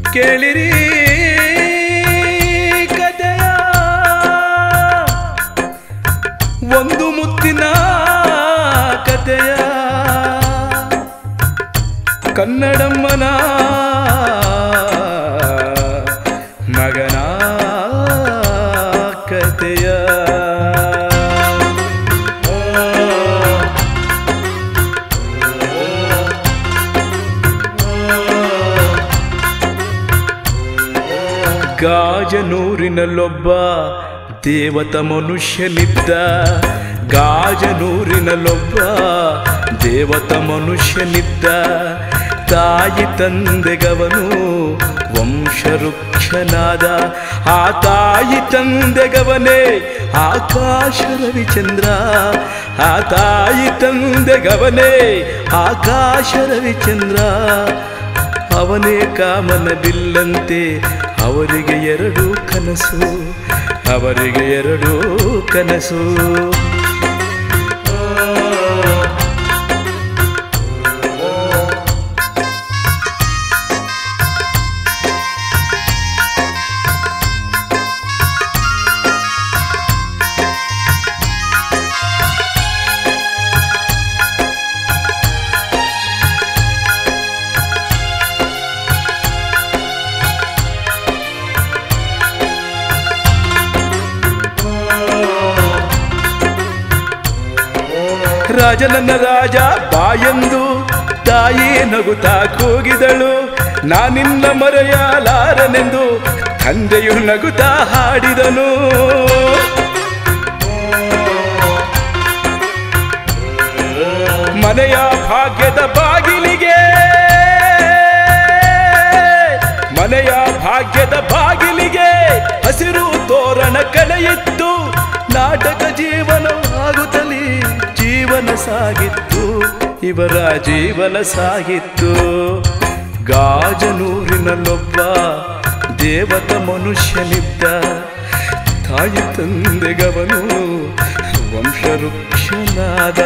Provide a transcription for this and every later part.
ಕೇಳಿರಿ ಕಥೆಯ ಒಂದು ಮುತ್ತಿನ ಕಥೆಯ ಕನ್ನಡಮ್ಮನ ಮಗನ ಕಥೆಯ ಗಾಜನೂರಿನಲ್ಲೊಬ್ಬ ದೇವತ ಮನುಷ್ಯನಿದ್ದ ಗಾಜನೂರಿನಲ್ಲೊಬ್ಬ ದೇವತ ಮನುಷ್ಯನಿದ್ದ ತಾಯಿ ತಂದೆಗವನು ವಂಶವೃಕ್ಷನಾದ ಆ ತಾಯಿ ತಂದೆಗವನೇ ಆಕಾಶ ರವಿಚಂದ್ರ ಆ ತಾಯಿ ತಂದೆಗವನೇ ಆಕಾಶ ರವಿಚಂದ್ರ ಅವನೇ ಕಾಮನ ಬಿಲ್ಲಂತೆ ಅವರಿಗೆ ಎರಡು ಕನಸು ಅವರಿಗೆ ಎರಡು ಕನಸು ರಾಜನನ್ನ ರಾಜ ಬಾಯಂದು ತಾಯಿ ನಗುತ್ತಾ ಕೂಗಿದಳು ನಾನಿನ್ನ ಮರೆಯಲಾರನೆಂದು ತಂದೆಯು ನಗುತ್ತಾ ಹಾಡಿದನು ಮನೆಯ ಭಾಗ್ಯದ ಬಾಗಿಲಿಗೆ ಮನೆಯ ಭಾಗ್ಯದ ಬಾಗಿಲಿಗೆ ಹಸಿರು ತೋರಣ ಕಳೆಯಿತ್ತು ನಾಟಕ ಜೀವನವಾಗುತ್ತಲೇ ಜೀವನ ಸಾಗಿತ್ತು ಇವರ ಜೀವನ ಸಾಗಿತ್ತು ಗಾಜನೂರಿನಲ್ಲೊಬ್ಬ ದೇವತ ಮನುಷ್ಯನಿದ್ದ ತಾಯಿ ತಂದೆಗವನು ವಂಶವೃಕ್ಷನಾದ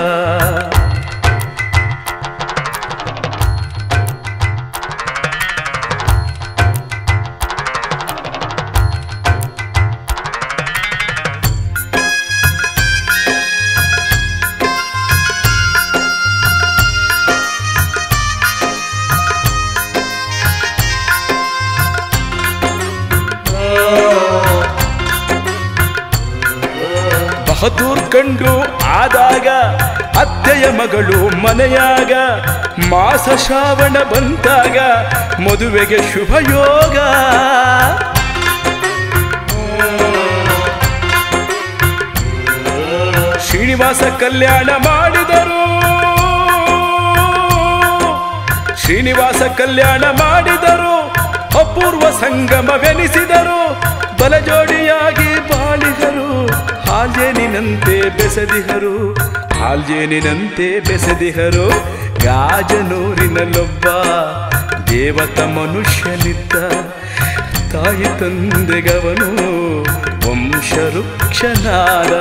ಬಹದೂರ್ ಕಂಡು ಆದಾಗ ಅತ್ತೆಯ ಮಗಳು ಮನೆಯಾಗ ಮಾಸ ಶ್ರಾವಣ ಬಂದಾಗ ಮದುವೆಗೆ ಶುಭ ಯೋಗ ಶ್ರೀನಿವಾಸ ಕಲ್ಯಾಣ ಮಾಡಿದರು ಶ್ರೀನಿವಾಸ ಕಲ್ಯಾಣ ಮಾಡಿದರು ಅಪೂರ್ವ ಸಂಗಮವೆನಿಸಿದರು ಬಲಜೋಡಿಯಾಗಿ ಬಾಳಿದರು ಹಾಲ್ಜೇನಿನಂತೆ ಬೆಸದಿಹರು ಹಾಲ್ಜೇನಿನಂತೆ ಬೆಸದಿಹರು ಗಾಜನೂರಿನಲ್ಲೊಬ್ಬ ದೇವತ ಮನುಷ್ಯನಿದ್ದ ತಾಯಿ ತಂದೆಗವನು ವಂಶವೃಕ್ಷನಾದ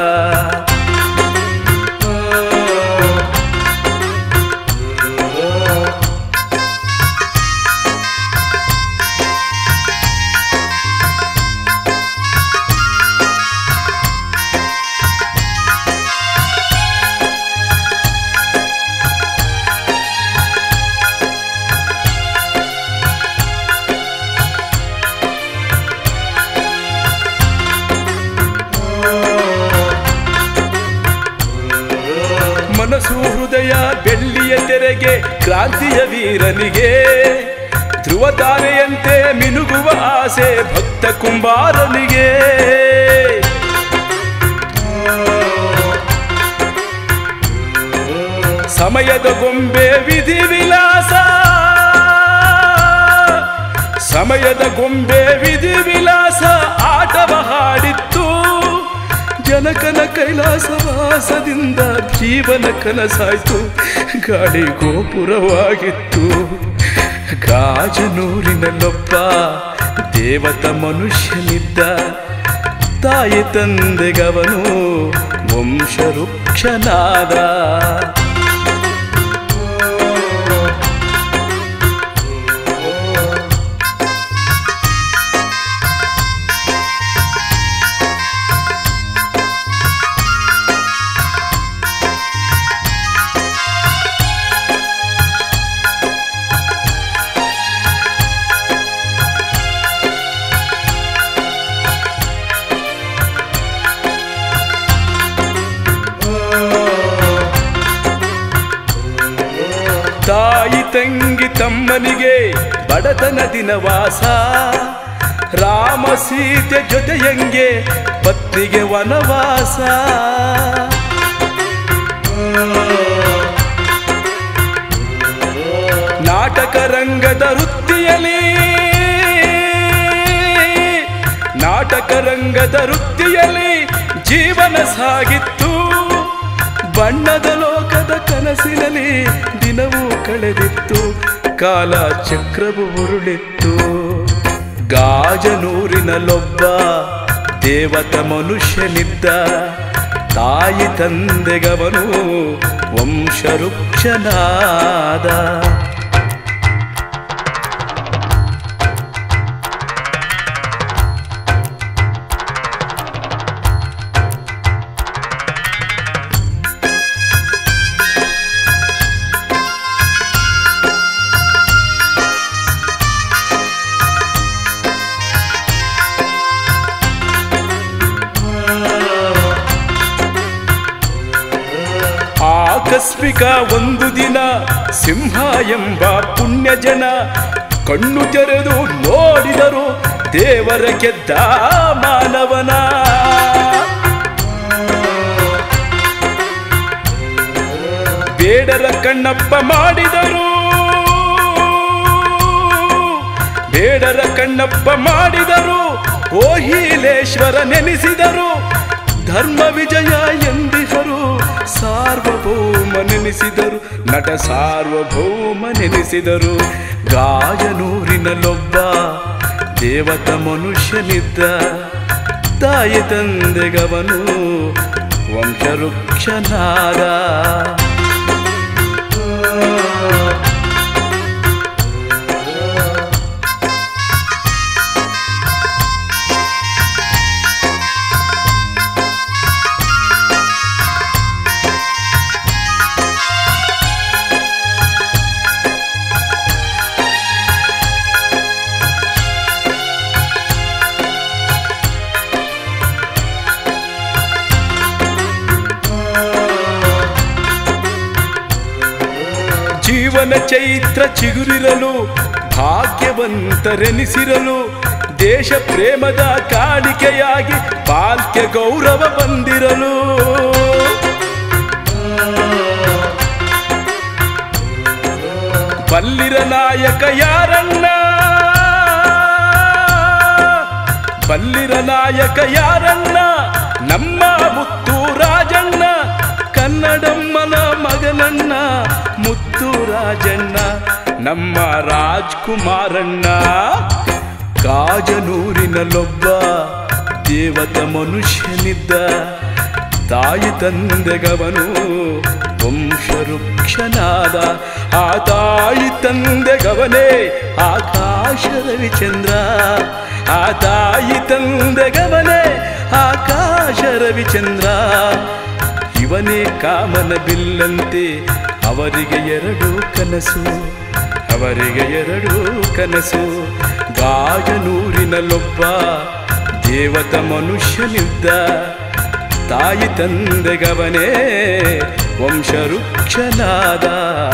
ಮನಸ್ಸು ಹೃದಯ ಬೆಳ್ಳಿಯ ತೆರೆಗೆ ಕ್ರಾಂತಿಯ ವೀರನಿಗೆ ಧ್ರುವ ತಾರೆಯಂತೆ ಮಿನುಗುವ ಆಸೆ ಭಕ್ತ ಕುಂಬಾರನಿಗೆ ಸಮಯದ ಗೊಂಬೆ ವಿಧಿ ವಿಲಾಸ ಸಮಯದ ಗೊಂಬೆ ವಿಧಿ ವಿಲಾಸ ಆಟವ ಹಾಡಿತ್ತು ಜನಕನ ಕೈಲಾಸವಾಸದಿಂದ ಜೀವನ ಕನಸಾಯ್ತು ಗಾಳಿ ಗೋಪುರವಾಗಿತ್ತು ಗಾಜನೂರಿನಲ್ಲೊಬ್ಬ ದೇವತ ಮನುಷ್ಯನಿದ್ದ ತಾಯಿ ತಂದೆಗವನು ವಂಶವೃಕ್ಷನಾದ ತಂಗಿ ತಮ್ಮನಿಗೆ ಬಡತನ ದಿನವಾಸ ರಾಮ ಸೀತೆ ಜೊತೆಯಂಗೆ ಪತ್ನಿಗೆ ವನವಾಸ ನಾಟಕ ರಂಗದ ವೃತ್ತಿಯಲ್ಲಿ ನಾಟಕ ರಂಗದ ವೃತ್ತಿಯಲ್ಲಿ ಜೀವನ ಸಾಗಿತ್ತು ಬಣ್ಣದ ಲೋಕದ ಕನಸಿನಲ್ಲಿ ದಿನವೂ ಕಳೆದಿತ್ತು ಕಾಲ ಚಕ್ರವು ಉರುಳಿತ್ತು ಗಾಜನೂರಿನಲ್ಲೊಬ್ಬ ದೇವತ ಮನುಷ್ಯನಿದ್ದ ತಾಯಿ ತಂದೆಗವನು ವಂಶವೃಕ್ಷನಾದ ಆಕಸ್ಮಿಕ ಒಂದು ದಿನ ಸಿಂಹ ಎಂಬ ಪುಣ್ಯ ಜನ ಕಣ್ಣು ತೆರೆದು ನೋಡಿದರು ದೇವರ ಗೆದ್ದ ಮಾನವನ ಬೇಡರ ಕಣ್ಣಪ್ಪ ಮಾಡಿದರು ಬೇಡರ ಕಣ್ಣಪ್ಪ ಮಾಡಿದರು ಓಹಿಲೇಶ್ವರ ನೆನೆಸಿದರು ಧರ್ಮ ವಿಜಯ ಎಂದಿಹರು ಸಾರ್ವಭೌಮ ನೆನೆಸಿದರು ನಟ ಸಾರ್ವಭೌಮ ನೆನೆಸಿದರು ಗಾಯನೂರಿನಲ್ಲೊಬ್ಬ ದೇವತ ಮನುಷ್ಯನಿದ್ದ ತಾಯಿ ತಂದೆಗವನು ವಂಶವೃಕ್ಷನಾದ ಜೀವನ ಚೈತ್ರ ಚಿಗುರಿರಲು ಭಾಗ್ಯವಂತರೆನಿಸಿರಲು ದೇಶ ಪ್ರೇಮದ ಕಾಣಿಕೆಯಾಗಿ ಬಾಲ್ಯ ಗೌರವ ಬಂದಿರಲು ಬಲ್ಲಿರ ನಾಯಕ ಯಾರಣ್ಣ ಬಲ್ಲಿರ ನಾಯಕ ಯಾರಣ್ಣ ನಮ್ಮ ಮುತ್ತು ರಾಜಣ್ಣ ಕನ್ನಡಮ್ಮನ ಮಗನಣ್ಣ ಮುತ್ತು ರಾಜಣ್ಣ ನಮ್ಮ ರಾಜ್ಕುಮಾರಣ್ಣ ಕಾಜನೂರಿನಲ್ಲೊಬ್ಬ ದೇವತ ಮನುಷ್ಯನಿದ್ದ ತಾಯಿ ತಂದೆಗವನು ವಂಶವೃಕ್ಷನಾದ ಆ ತಾಯಿ ತಂದೆಗವನೇ ಆಕಾಶ ರವಿಚಂದ್ರ ಆ ತಾಯಿ ತಂದೆಗವನೇ ಆಕಾಶ ರವಿಚಂದ್ರ ಇವನೇ ಕಾಮನ ಬಿಲ್ಲಂತೆ ಅವರಿಗೆ ಎರಡು ಕನಸು ಅವರಿಗೆ ಎರಡು ಕನಸು ಗಾಜನೂರಿನಲ್ಲೊಬ್ಬ ದೇವತ ಮನುಷ್ಯನಿದ್ದ ತಾಯಿ ತಂದೆಗವನೇ ವಂಶವೃಕ್ಷನಾದ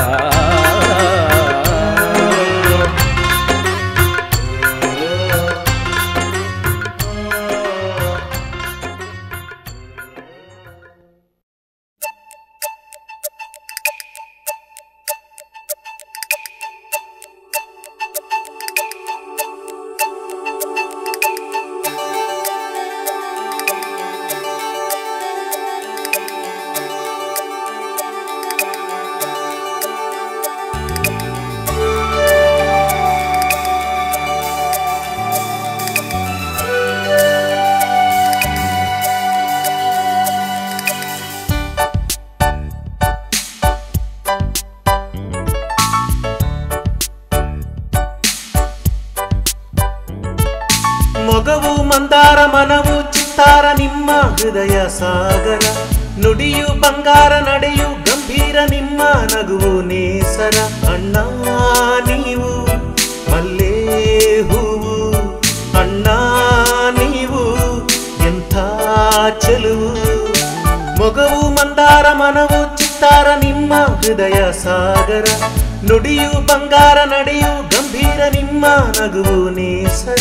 ಮೊಗವು ಮಂದಾರ ಮನವು ಚಿತ್ತಾರ ನಿಮ್ಮ ಹೃದಯ ಸಾಗರ ನುಡಿಯು ಬಂಗಾರ ನಡೆಯು ಗಂಭೀರ ನಿಮ್ಮ ನಗುವು ನೇಸರ ಅಣ್ಣ ನೀವು ಮಲ್ಲೇ ಹೂವು ಅಣ್ಣ ನೀವು ಎಂಥ ಚೆಲುವು ಮೊಗವು ಮಂದಾರ ಮನವು ಚಿತ್ತಾರ ನಿಮ್ಮ ಹೃದಯ ಸಾಗರ ನುಡಿಯು ಬಂಗಾರ ನಡೆಯು ಗಂಭೀರ ನಿಮ್ಮ ನಗುವು ನೇಸರ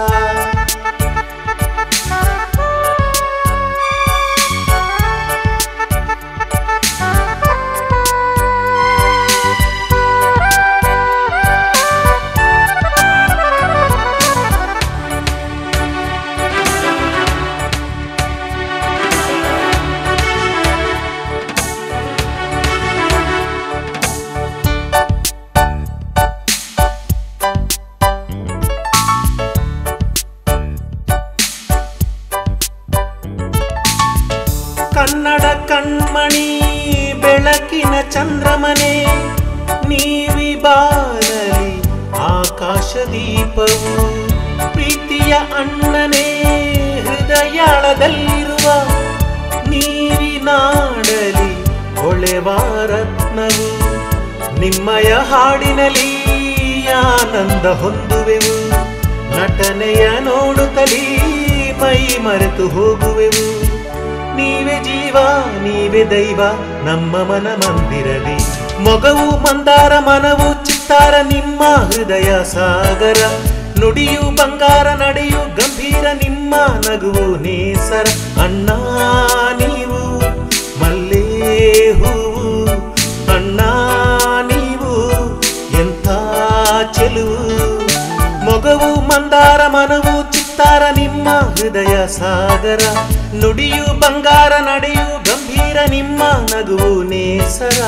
ಕನ್ನಡ ಕಣ್ಮಣಿ ಬೆಳಕಿನ ಚಂದ್ರಮನೆ ನೀವಿ ಬಾರಲಿ ಆಕಾಶ ದೀಪವು ಪ್ರೀತಿಯ ಅಣ್ಣನೇ ಹೃದಯಾಳದಲ್ಲಿರುವ ನೀವಿ ನಾಡಲಿ ಹೊಳೆವ ರತ್ನವು ನಿಮ್ಮಯ ಹಾಡಿನಲ್ಲಿ ಆನಂದ ಹೊಂದುವೆವು ನಟನೆಯ ನೋಡುತ್ತಲೀ ಮೈ ಮರೆತು ಹೋಗುವೆವು ನೀವೇ ಜೀವ ನೀವೇ ದೈವ ನಮ್ಮ ಮನ ಮಂದಿರಲಿ ಮೊಗವು ಮಂದಾರ ಮನವು ಚಿತ್ತಾರ ನಿಮ್ಮ ಹೃದಯ ಸಾಗರ ನುಡಿಯು ಬಂಗಾರ ನಡೆಯು ಗಂಭೀರ ನಿಮ್ಮ ನಗುವು ನೇಸರ ಅಣ್ಣ ನೀವು ಮಲ್ಲೇ ಹೂವು ಅಣ್ಣ ನೀವು ಎಂಥ ಚೆಲುವು ಮೊಗವು ಮಂದಾರ ಮನವು ಚಿತ್ತಾರ ನಿಮ್ಮ ಹೃದಯ ಸಾಗರ ನುಡಿಯು ಬಂಗಾರ ನಡೆಯು ಗಂಭೀರ ನಿಮ್ಮ ನಗುವು ನೇಸರ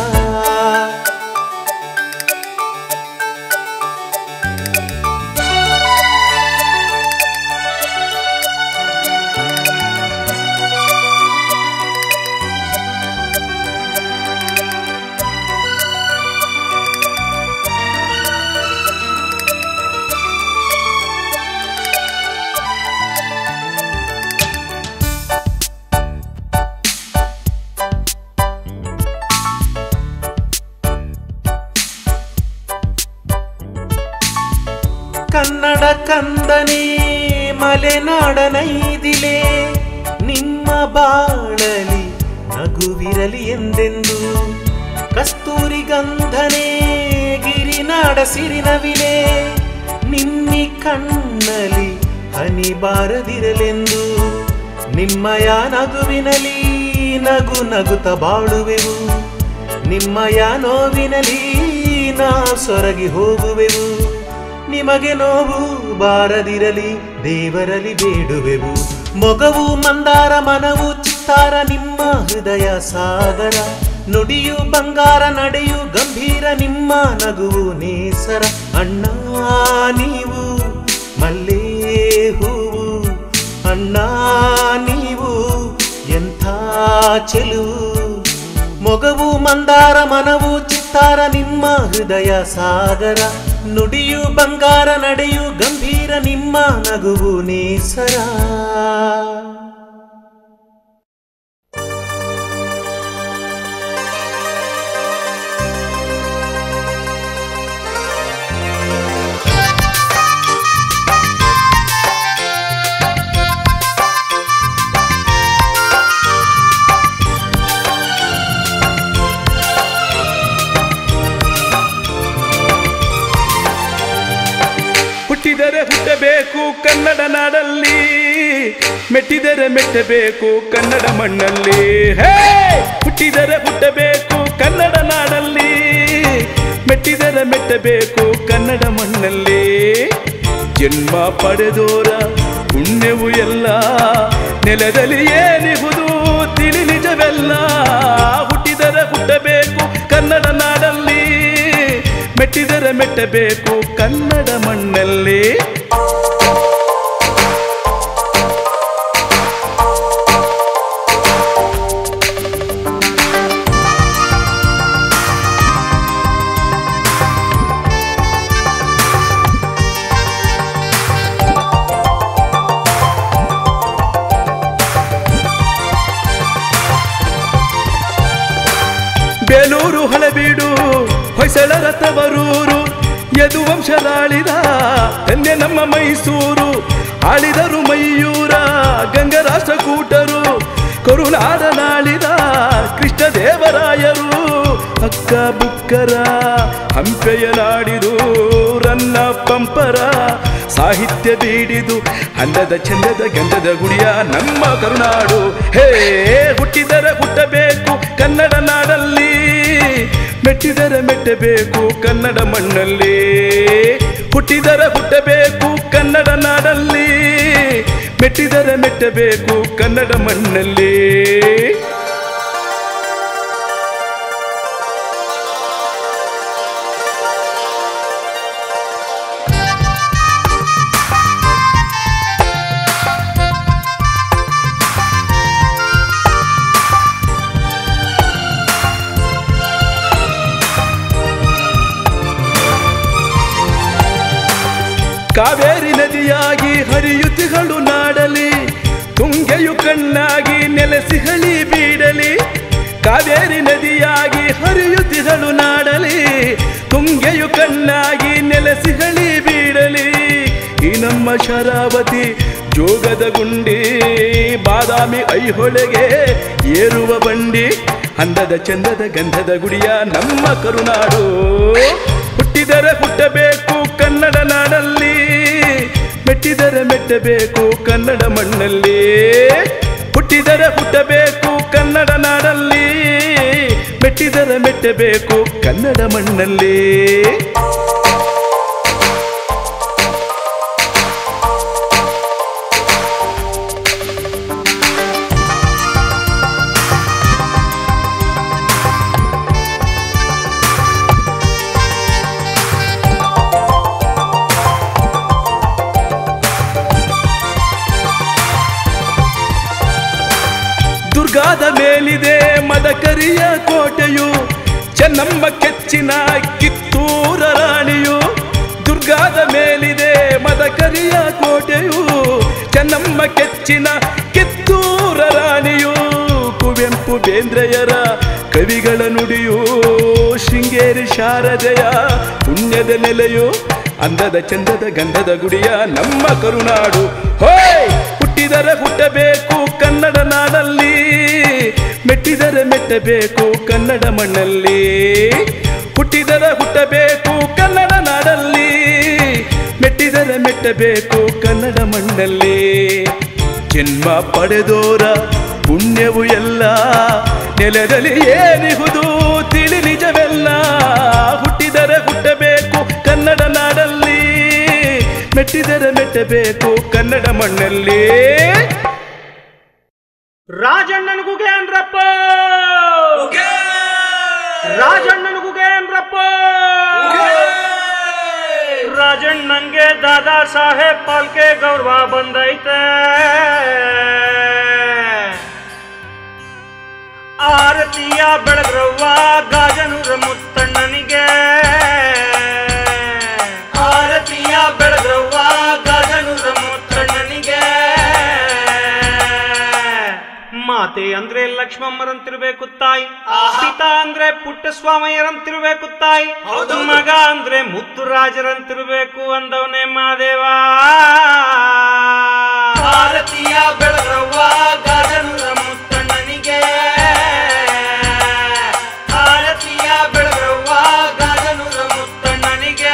ಕನ್ನಡ ಕಂದನೇ ಮಲೆನಾಡ ನೈದಿಲೆ ನಿಮ್ಮ ಬಾಳಲಿ ನಗುವಿರಲಿ ಎಂದೆಂದು ಕಸ್ತೂರಿ ಗಂಧನೇ ಗಿರಿನಾಡ ಸಿರಿನವಿಲೆ ನಿಮ್ಮಿ ಕಣ್ಣಲಿ ಹನಿ ಬಾರದಿರಲೆಂದು ನಿಮ್ಮಯ ನಗುವಿನಲಿ ನಗು ನಗುತ್ತ ಬಾಳುವೆವು ನಿಮ್ಮಯ ನೋವಿನಲಿ ನಾ ಸೊರಗಿ ಹೋಗುವೆವು ನಿಮಗೆ ನೋವು ಬಾರದಿರಲಿ ದೇವರಲಿ ಬೇಡುವೆವು ಮೊಗವು ಮಂದಾರ ಮನವು ಚಿತ್ತಾರ ನಿಮ್ಮ ಹೃದಯ ಸಾಗರ ನುಡಿಯು ಬಂಗಾರ ನಡೆಯು ಗಂಭೀರ ನಿಮ್ಮ ನಗುವು ನೇಸರ ಅಣ್ಣ ನೀವು ಮಲ್ಲೇ ಹೂವು ಅಣ್ಣ ನೀವು ಎಂಥ ಚೆಲುವು ಮೊಗವು ಮಂದಾರ ಮನವು ಚಿತ್ತಾರ ನಿಮ್ಮ ಹೃದಯ ಸಾಗರ ನುಡಿಯು ಬಂಗಾರ ನಡೆಯು ಗಂಭೀರ ನಿಮ್ಮ ನಗುವು ನೇಸರ ಹುಟ್ಟಿದರೆ ಹುಟ್ಟಬೇಕು ಕನ್ನಡ ನಾಡಲ್ಲಿ ಮೆಟ್ಟಿದರೆ ಮೆಟ್ಟಬೇಕು ಕನ್ನಡ ಮಣ್ಣಲ್ಲಿ ಹೇ ಹುಟ್ಟಿದರೆ ಹುಟ್ಟಬೇಕು ಕನ್ನಡ ನಾಡಲ್ಲಿ ಮೆಟ್ಟಿದರೆ ಮೆಟ್ಟಬೇಕು ಕನ್ನಡ ಮಣ್ಣಲ್ಲಿ ಜನ್ಮ ಪಡೆದೋರ ಪುಣ್ಯವು ಎಲ್ಲ ನೆಲದಲ್ಲಿ ಏನಿಹುದು ತಿಳಿ ನಿಜವೆಲ್ಲ ಹುಟ್ಟಿದರೆ ಹುಟ್ಟಬೇಕು ಕನ್ನಡ ನಾಡಲ್ಲಿ ಮೆಟ್ಟಿದರೆ ಮೆಟ್ಟಬೇಕು ಕನ್ನಡ ಮಣ್ಣಲ್ಲಿ ಬೇಲೂರು ಹಳಬೀಡು ಹೊಯ್ಸಳರ ತವರೂರು ಯದುವಂಶದಾಳಿದ ಧನ್ಯ ನಮ್ಮ ಮೈಸೂರು ಆಳಿದರು ಮೈಯೂರ ಗಂಗರಾಷ್ಟ್ರ ಕೂಟರು ಕರುನಾಡನಾಳಿದ ಕೃಷ್ಣದೇವರಾಯರು ಅಕ್ಕ ಬುಕ್ಕರ ಹಂಪೆಯ ನಾಡಿದು ರನ್ನ ಪಂಪರ ಸಾಹಿತ್ಯ ಬೀಡಿದು ಅಂದದ ಚಂದದ ಗಂಧದ ಗುಡಿಯ ನಮ್ಮ ಕರುನಾಡು ಹೇ ಹುಟ್ಟಿದರೆ ಹುಟ್ಟಬೇಕು ಕನ್ನಡ ನಾಡಲ್ಲಿ ಮೆಟ್ಟಿದರೆ ಮೆಟ್ಟಬೇಕು ಕನ್ನಡ ಮಣ್ಣಲ್ಲಿ ಹುಟ್ಟಿದರೆ ಹುಟ್ಟಬೇಕು ಕನ್ನಡ ನಾಡಲ್ಲಿ ಮೆಟ್ಟಿದರೆ ಮೆಟ್ಟಬೇಕು ಕನ್ನಡ ಮಣ್ಣಲ್ಲಿ ಕಾವೇರಿ ನದಿಯಾಗಿ ಹರಿಯುತ್ತಿಗಳು ನಾಡಲಿ ತುಂಗೆಯು ಕಣ್ಣಾಗಿ ನೆಲೆಸಿಹಳಿ ಬೀಡಲಿ ಕಾವೇರಿ ನದಿಯಾಗಿ ಹರಿಯುತ್ತಿಗಳು ನಾಡಲಿ ತುಂಗೆಯು ಕಣ್ಣಾಗಿ ನೆಲೆಸಿಹಳಿ ಬೀಡಲಿ ಈ ನಮ್ಮ ಶರಾವತಿ ಜೋಗದ ಗುಂಡಿ ಬಾದಾಮಿ ಐಹೊಳೆಗೆ ಏರುವ ಬಂಡಿ ಅಂದದ ಚಂದದ ಗಂಧದ ಗುಡಿಯ ನಮ್ಮ ಕರುನಾಡು ಹುಟ್ಟಿದರೆ ಹುಟ್ಟಬೇಕು ಕನ್ನಡ ನಾಡಲ್ಲಿ ಮೆಟ್ಟಿದರೆ ಮೆಟ್ಟಬೇಕು ಕನ್ನಡ ಮಣ್ಣಲ್ಲಿ ಹುಟ್ಟಿದರೆ ಹುಟ್ಟಬೇಕು ಕನ್ನಡ ನಾಡಲ್ಲಿ ಮೆಟ್ಟಿದರೆ ಮೆಟ್ಟಬೇಕು ಕನ್ನಡ ಮಣ್ಣಲ್ಲಿ ದುರ್ಗಾದ ಮೇಲಿದೆ ಮದಕರಿಯ ಕೋಟೆಯು ಚೆನ್ನಮ್ಮ ಕೆಚ್ಚಿನ ಕಿತ್ತೂರ ರಾಣಿಯು ದುರ್ಗಾದ ಮೇಲಿದೆ ಮದಕರಿಯ ಕೋಟೆಯು ಚೆನ್ನಮ್ಮ ಕೆಚ್ಚಿನ ಕಿತ್ತೂರ ರಾಣಿಯು ಕುವೆಂಪು ಬೇಂದ್ರೆಯರ ಕವಿಗಳ ನುಡಿಯು ಶೃಂಗೇರಿ ಶಾರದೆಯ ಪುಣ್ಯದ ನೆಲೆಯು ಅಂದದ ಚಂದದ ಗಂಧದ ಗುಡಿಯ ನಮ್ಮ ಕರುನಾಡು ಹೋಯ್ ಹುಟ್ಟಿದರೆ ಹುಟ್ಟಬೇಕು ಕನ್ನಡ ನಾಡಲ್ಲಿ ಮೆಟ್ಟಿದರೆ ಮೆಟ್ಟಬೇಕು ಕನ್ನಡ ಮಣ್ಣಲ್ಲಿ ಹುಟ್ಟಿದರೆ ಹುಟ್ಟಬೇಕು ಕನ್ನಡ ನಾಡಲ್ಲಿ ಮೆಟ್ಟಿದರೆ ಮೆಟ್ಟಬೇಕು ಕನ್ನಡ ಮಣ್ಣಲ್ಲಿ ಜನ್ಮ ಪಡೆದೋರ ಪುಣ್ಯವು ಎಲ್ಲ ನೆಲದಲ್ಲಿ ಏನಿಹುದು ತಿಳಿ ನಿಜವೆಲ್ಲ ಹುಟ್ಟಿದರೆ ಹುಟ್ಟಬೇಕು ಕನ್ನಡ ನಾಡಲ್ಲಿ ಮೆಟ್ಟಿದರೆ ಮೆಟ್ಟಬೇಕು ಕನ್ನಡ ಮಣ್ಣಲ್ಲಿ ರಾಜಣ್ಣನಿಗುಗೆ ಅನ್ರಪ್ಪ ರಾಜಣ್ಣನಿಗುಗೆ ಅನ್ರಪ್ಪ ರಾಜಣ್ಣಂಗೆ ದಾದಾ ಸಾಹೇಬ್ ಪಾಲ್ಕೆ ಗೌರವ ಬಂದೈತೆ ಆರತಿಯ ಬೆಳಗ್ರವ್ವ ಗಾಜನೂರ ಮುತ್ತಣ್ಣನಿಗೆ ಆರತಿಯ ಬೆಳಗ್ರವ್ವ ಗಾಜನೂರ ಮುತ್ತಣ್ಣನಿಗೆ ಮಾತೆ ಅಂದ್ರೆ ಲಕ್ಷ್ಮಮ್ಮರಂತಿರ್ಬೇಕು ತಾಯಿ ಪಿತಾ ಅಂದ್ರೆ ಪುಟ್ಟ ಸ್ವಾಮಯ್ಯರಂತಿರ್ಬೇಕು ತಾಯಿ ಮಗ ಅಂದ್ರೆ ಮುದ್ದು ರಾಜರಂತಿರ್ಬೇಕು ಅಂದವನೇ ಮಾದೇವ ಭಾರತೀಯ ಬೆಳಗ್ರವ್ವ ಗಾಜನೂರ ಮುತ್ತಣ್ಣನಿಗೆ ಭಾರತೀಯ ಬೆಳಗ್ರವ್ವ ಗಾಜನೂರ ಮುತ್ತಣ್ಣನಿಗೆ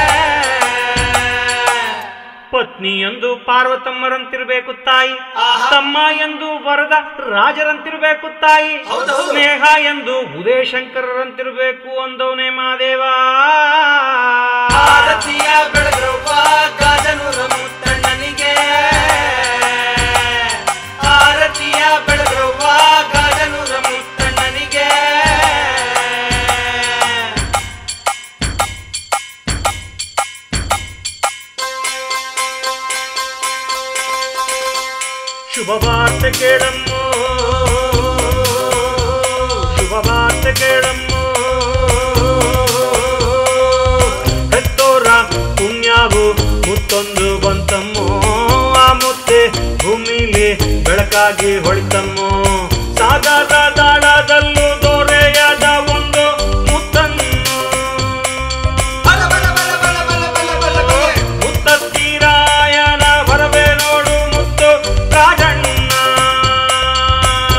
ಪತ್ನಿ ಎಂದು ಪಾರ್ವತಮ್ಮರಂತಿರ್ಬೇಕು ತಾಯಿ ತಮ್ಮ ಎಂದು ವರದ ರಾಜರಂತಿರ್ಬೇಕು ತಾಯಿ ಸ್ನೇಹ ಎಂದು ಉದಯಶಂಕರರಂತಿರ್ಬೇಕು ಅಂದವನೇ ಮಾದೇವ ಭಾರತೀಯ ಬೆಳಗ್ರವ್ವ ಗಾಜನೂರ ಮುತ್ತಣ್ಣನಿಗೆ ಭಾರತೀಯ ಬೆಳಗ್ರವ್ವ ಗಾಜನೂರ ಮುತ್ತಣ್ಣನಿಗೆ ಶುಭ ವಾರ್ತೆ ಕೇಳಮ್ಮೋ ಶುಭ ವಾರ್ತೆ ಕೇಳಮ್ಮೋ ಹೆತ್ತೋರ ಪುಣ್ಯವು ಮುತ್ತೊಂದು ಬಂತಮ್ಮೋ ಆ ಮುತ್ತೆ ಭೂಮಿಲಿ ಬೆಳಕಾಗಿ ಹೊಳಿತಮ್ಮೋ ಸಾಗರ ದಾಳದಲ್ಲೂ ದೊರೆಯದ ಒಂದು ಮುತ್ತನ್ನು ಮುತ್ತತ್ತೀರಾಯನ ಬರಬೇ ನೋಡು ಮುತ್ತು ರಾಜಣ್ಣ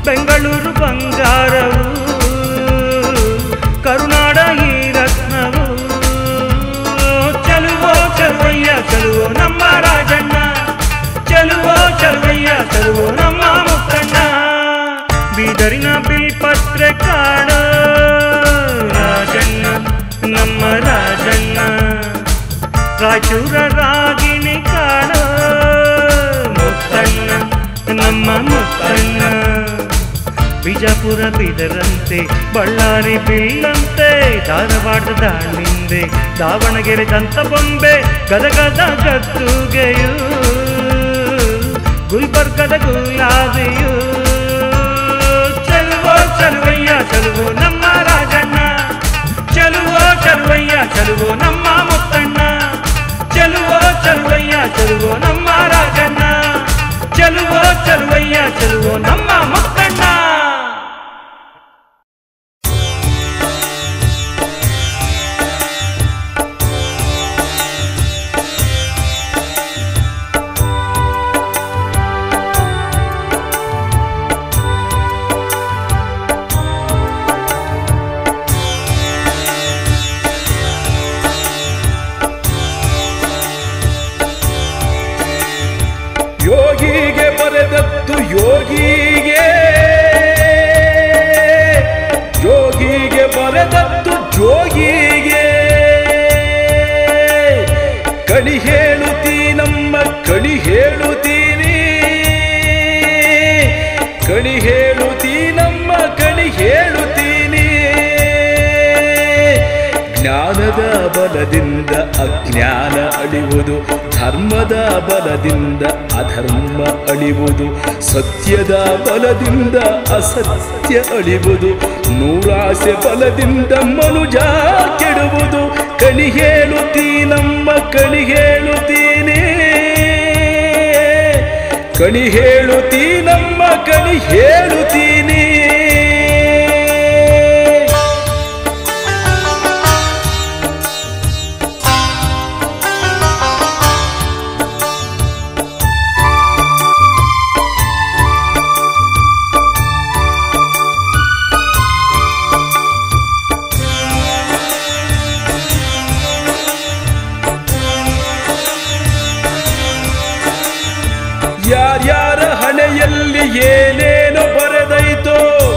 ಬೆಂಗಳೂರು ಬಂಗಾರವು ಕರುನಾಡ ಈ ರತ್ನವು ಚಲುವೋ ಚಲುವಯ್ಯ ಚಲುವೋ ನಮ್ಮ ರಾಜಣ್ಣ ಚಲುವೋ ಚಲುವಯ್ಯ ಚಲುವೋ ನಮ್ಮ ಮುತ್ತಣ್ಣ ಬೀದರಿನ ಬಿಲ್ಪತ್ರೆ ಕಾಣ ರಾಜಣ್ಣ ನಮ್ಮ ರಾಜಣ್ಣ ರಾಜೂರ ರಾಗಿಣಿ ಕಾಣ ಮುತ್ತಣ್ಣ ನಮ್ಮ ಮುತ್ತಣ್ಣ ಬಿಜಾಪುರ ಬೀದರಂತೆ ಬಳ್ಳಾರಿ ಬಿಲ್ಲಂತೆ ಧಾರವಾಡ ದಾಳಿಂದೆ ದಾವಣಗೆರೆ ದಂತ ಬೊಂಬೆ ಗದಗದ ಗದ್ದುಗೆಯು ಗುಲ್ಬರ್ಗದ ಗುಲಾಬಿಯು ಚಲುವೋ ಚಲುವಯ್ಯ ಚಲುವೋ ನಮ್ಮ ರಾಜಣ್ಣ ಚಲುವೋ ಚಲುವಯ್ಯ ಚಲುವೋ ನಮ್ಮ ಮುತ್ತಣ್ಣ ಚಲುವೋ ಚಲುವಯ್ಯ ಚಲುವೋ ನಮ್ಮ ರಾಜಣ್ಣ ಚಲುವೋ ಚಲುವಯ್ಯ ಚಲುವೋ ನಮ್ಮ ಮುತ್ತಣ್ಣ ಯೋಗಿಗೆ ಬರೆದದ್ದು ಯೋಗಿಗೆ ಯೋಗಿಗೆ ಬರೆದದ್ದು ಜೋಗಿಗೆ ಕಣಿ ಹೇಳುತ್ತೀ ನಮ್ಮ ಕಣಿ ಹೇಳುತ್ತೀನಿ ಕಣಿ ಹೇಳುತ್ತೀ ನಮ್ಮ ಕಣಿ ಹೇಳುತ್ತೀನಿ ಜ್ಞಾನದ ಬಲದಿಂದ ಅಜ್ಞಾನ ಅಳಿವುದು ಧರ್ಮದ ಬಲದಿಂದ ಅಧರ್ಮ ಅಳಿವುದು ಸತ್ಯದ ಬಲದಿಂದ ಅಸತ್ಯ ಅಳಿವುದು ನೂರಾಸೆ ಬಲದಿಂದ ಮನುಜ ಕೆಡುವುದು ಕಣಿ ಹೇಳುತ್ತೀ ನಮ್ಮ ಕಣಿ ಹೇಳುತ್ತೀನಿ ಕಣಿ ಹೇಳುತ್ತೀ ನಮ್ಮ ಕಣಿ ಹೇಳುತ್ತೀನಿ ಯಾರ್ಯಾರ ಹಣೆಯಲ್ಲಿ ಏನೇನು ಬರೆದೈತೋ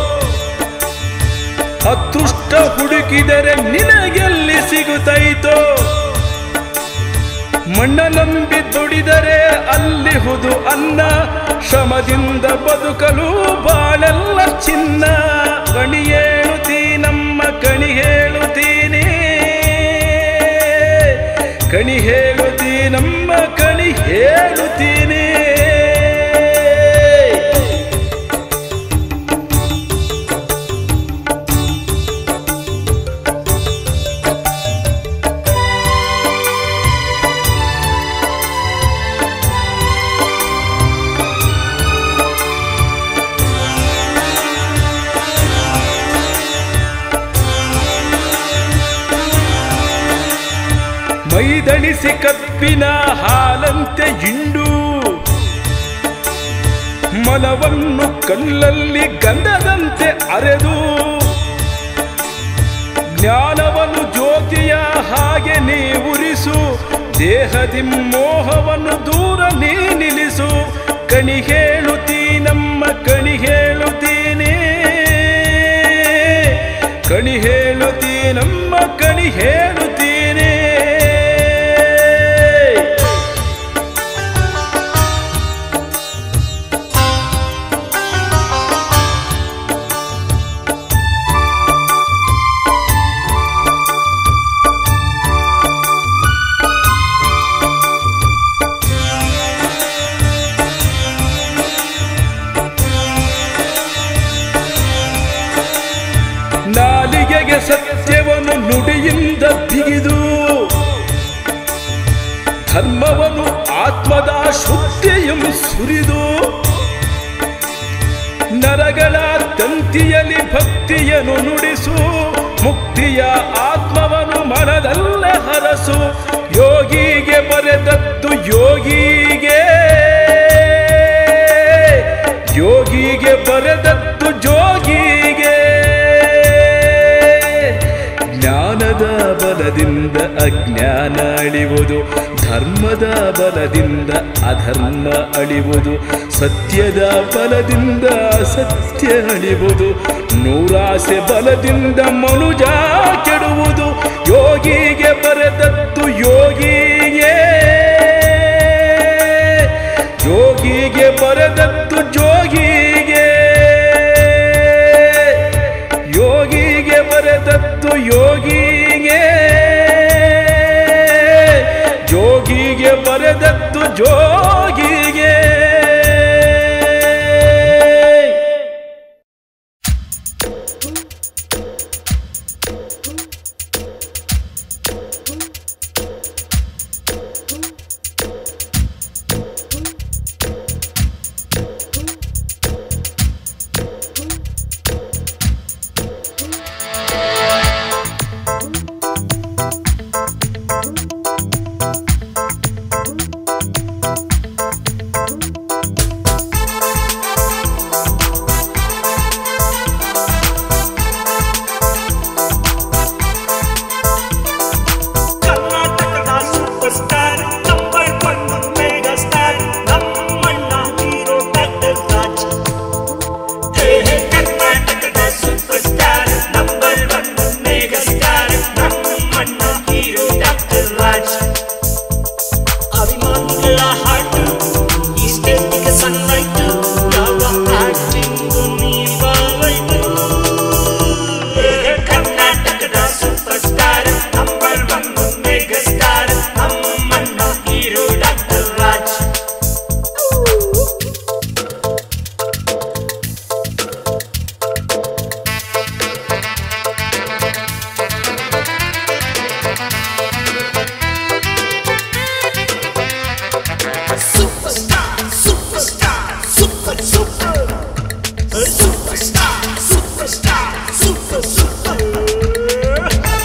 ಅದೃಷ್ಟ ಹುಡುಕಿದರೆ ನಿನಗೆಲ್ಲಿ ಸಿಗುತ್ತೈತೋ ಮಣ್ಣ ನಂಬಿ ದುಡಿದರೆ ಅಲ್ಲಿ ಹುದು ಅನ್ನ ಶ್ರಮದಿಂದ ಬದುಕಲು ಬಾಳೆಲ್ಲ ಚಿನ್ನ ಕಣಿ ಹೇಳುತ್ತೀ ನಮ್ಮ ಕಣಿ ಹೇಳುತ್ತೀನಿ ಕಣಿ ಹೇಳುತ್ತೀ ನಮ್ಮ ಕಣಿ ಹೇಳುತ್ತೀನಿ ಮೈದಣಿಸಿ ಕಪ್ಪಿನ ಹಾಲಂತೆ ಇಂಡು ಮನವನ್ನು ಕಲ್ಲಲ್ಲಿ ಗಂಧದಂತೆ ಅರೆದು ಜ್ಞಾನವನ್ನು ಜ್ಯೋತಿಯ ಹಾಗೆ ನೀ ಉರಿಸು ದೇಹದಿ ಮೋಹವನ್ನು ದೂರ ನೀ ನಿಲ್ಲಿಸು ಕಣಿ ಹೇಳುತ್ತೀ ನಮ್ಮ ಕಣಿ ಹೇಳುತ್ತೀನಿ ಕಣಿ ಹೇಳುತ್ತೀ ನಮ್ಮ ಕಣಿ ಹೇಳುತ್ತೀನಿ ನಾಲಿಗೆಗೆ ಸತ್ಯವನ್ನು ನುಡಿಯಿಂದ ಬಿಗಿದು ಧರ್ಮವನ್ನು ಆತ್ಮದ ಶುದ್ಧಿಯಂ ಸುರಿದು ನರಗಳ ತಂತಿಯಲ್ಲಿ ಭಕ್ತಿಯನ್ನು ನುಡಿಸು ಮುಕ್ತಿಯ ಆತ್ಮವನ್ನು ಮನದಲ್ಲೇ ಹರಸು ಯೋಗಿಗೆ ಬರೆದದ್ದು ಯೋಗಿಗೆ ಯೋಗಿಗೆ ಬರೆದದ್ದು ಅಜ್ಞಾನ ಅಳಿವುದು ಧರ್ಮದ ಬಲದಿಂದ ಅಧರ್ಮ ಅಳಿವುದು ಸತ್ಯದ ಬಲದಿಂದ ಅಸತ್ಯ ಅಳಿವುದು ನೂರಾಸೆ ಬಲದಿಂದ ಮನುಜ ಕೆಡುವುದು ಯೋಗಿಗೆ ಬರೆದದ್ದು ಯೋಗಿಯೇ ಯೋಗಿಗೆ ಬರೆದದ್ದು ಜೋಗಿಗೆ ಯೋಗಿಗೆ ಬರೆದದ್ದು ಯೋಗಿಗೆ ಜೋಗಿಗೆ ಬರೆದದ್ದು ಜೋಗಿಗೆ ಕರ್ನಾಟಕದ super star number one mega star ನಮ್ಮಣ್ಣ ಹೀರೋ ಡಾಕ್ಟರ್ ರಾಜ್ ಹೇ ಹೇ ಕರ್ನಾಟಕದ super star number one mega star ನಮ್ಮಣ್ಣ ಹೀರೋ ಡಾಕ್ಟರ್ ರಾಜ್ ಅಭಿಮಾನಿಗಳ ಹಾಟು ಈ ಸ್ಟೇಟಿಗೆ ಸನ್ಲೈಟು ಯಾವ ಆಕ್ಟಿಂಗು ನೀವಾವೈತು ಕರ್ನಾಟಕದ super star number one mega star ನಮ್ಮಣ್ಣ hero doctor Raj Superstar, superstar, super, super. Superstar, superstar, super, super.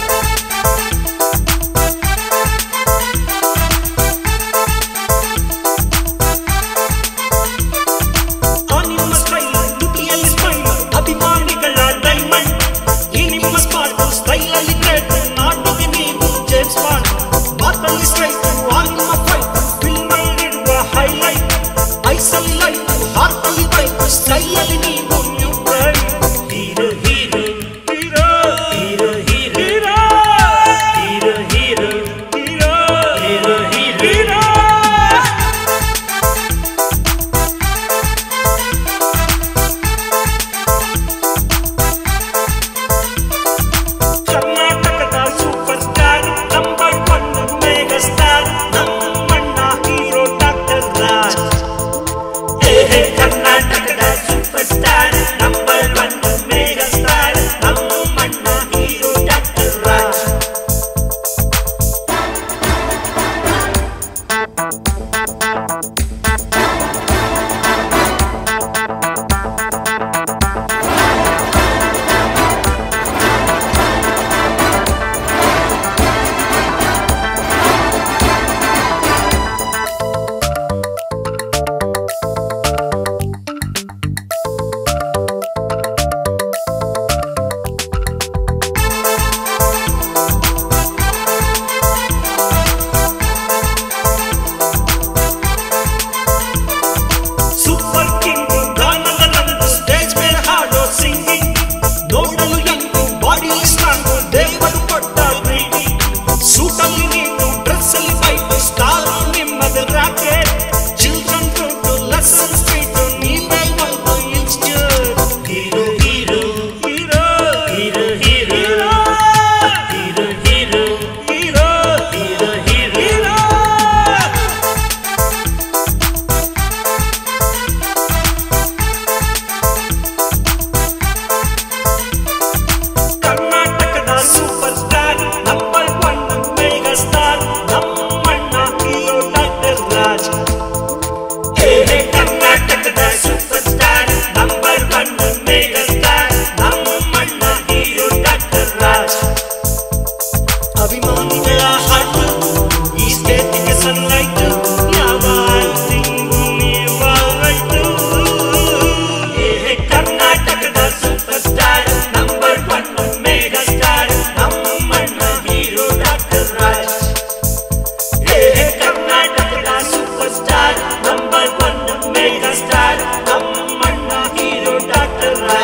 ಆ ನಿಮ್ಮ ಸ್ಟೈಲ್ ತುಟಿಯಲ್ಲಿ ಸ್ಮೈಲ್ ಅಭಿಮಾನಿಗಳ ಡೈಮಂಡ್ ಈ ನಿಮ್ಮ ಸ್ಮಾರ್ಟ್ ಸ್ಟೈಲ್ ಅಲ್ಲಿ ಗ್ರೇಟ್ ನಾಟೋಗೆ ನೀವು ಜೇಮ್ಸ್ ಬಾಂಡ್ ಮಾತಲ್ಲಿ ಸ್ಟ್ರೈಟ್ ಆ ನಿಮ್ಮ ಫೈಟ್ ಫಿಲ್ಮ್ ಅಲ್ಲಿರುವ ಹೈಲೈಟ್ ಐಸಲ್ಲಿ ಲೈಟ್ ಹಾರ್ಟ್ ಅಲ್ಲಿ ಬೈಕ್ ಸ್ಟೈಲ್ ಅಲ್ಲಿ ನೀವು new bright hero hero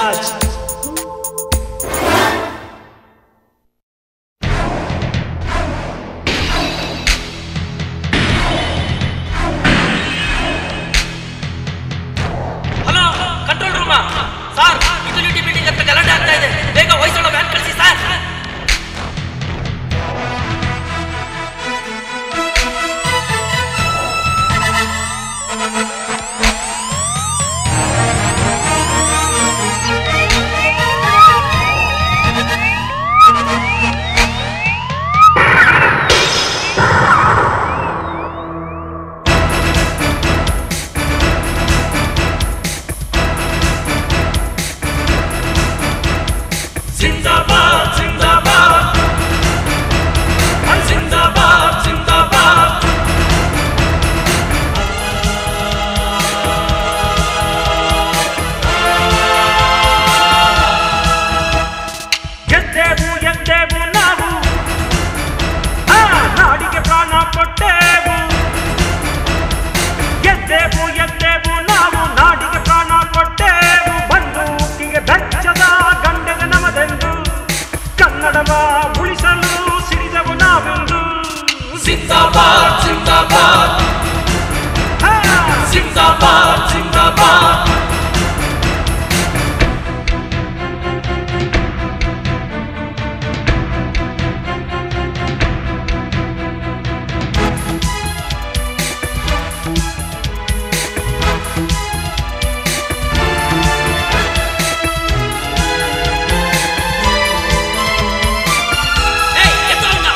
Raj hello control room sir utility building ಹತ್ರ ಗಲಾಟೆ ಆಗ್ತಾ ಇದೆ ಬೇಗ ಹೊಯ್ಸಳ ವ್ಯಾನ್ ಕಳಿಸಿ ಸರ್ ಜಿಂದಾಬಾದ್ ಜಿಂದಾಬಾದ್ ಜಿಂದಾಬಾದ್ ಜಿಂದಾಬಾದ್ ಗೆದ್ದೆವು ಎದ್ದೆವು ನಾವು ಆ, ನಾಡಿಗೆ ಪ್ರಾಣ ಕೊಟ್ಟೆವು ಗೆದ್ದೆವು ಎದ್ದೆವು ನಾವು ನಾಡಿಗೆ ಪ್ರಾಣ ಕೊಟ್ಟೆವು ಬಂದೂಕಿಗೆ ಬೆಚ್ಚದ ಗಂಡೆಗೆ ನಮದೆಂದು ಕನ್ನಡವ ಉಳಿಸಲು ಸಿಡಿದವು ನಾವೆಂದು ಜಿಂದಾಬಾದ್ ಜಿಂದಾಬಾದ್ ಜಿಂದಾಬಾದ್ ಜಿಂದಾಬಾದ್ ಏಯ್, ಎತ್ತು ಅವ್ನ.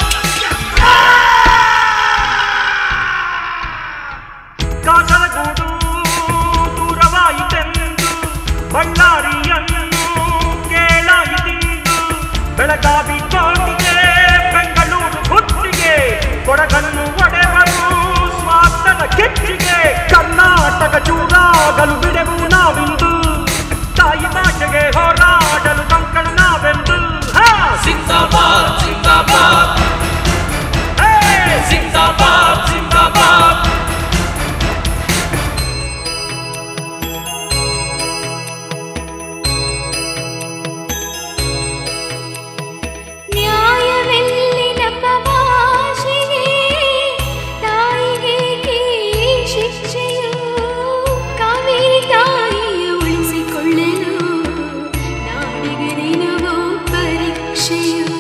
ಕಾಸರಗೋಡು ದೂರವಾಯಿತೆಂದು ಬಳ್ಳಾರಿಯನ್ನು ಕೇಳಾಯಿತೆಂದು ಬೆಳಗಾವಿ ಕೋಟಿಗೆ ಬೆಂಗಳೂರು ಹುಟ್ಟಿಗೆ ಕೊಡಗನ್ನು ಒಡೆವರು ಸ್ವಾರ್ಥದ ಕೆಚ್ಚಿಗೆ ಕರ್ನಾಟಕ ಚೂರಾಗಲು ಬಿಡೆವು ನಾವಿಂದು ತಾಯಿ ಭಾಷೆಗೆ ಹೋರಾಡಲು ಕಂಕಣ ನಾವೆಂದು ಹಾ! ಜಿಂದಾಬಾದ್ ಜಿಂದಾಬಾದ್ ಹೇ! ಜಿಂದಾಬಾದ್ ಜಿಂದಾಬಾದ್ ನ್ಯಾಯವೆಲ್ಲಿ ನಮ್ಮ ಭಾಷೆಗೆ ತಾಯಿಗೆ ಈ ಶಿಕ್ಷೆಯು ಕಾವೇರಿ ತಾಯಿಯ ಉಳಿಸಿಕೊಳ್ಳಲು ನಾಡಿಗೆ ದಿನವೂ ಪರೀಕ್ಷೆಯು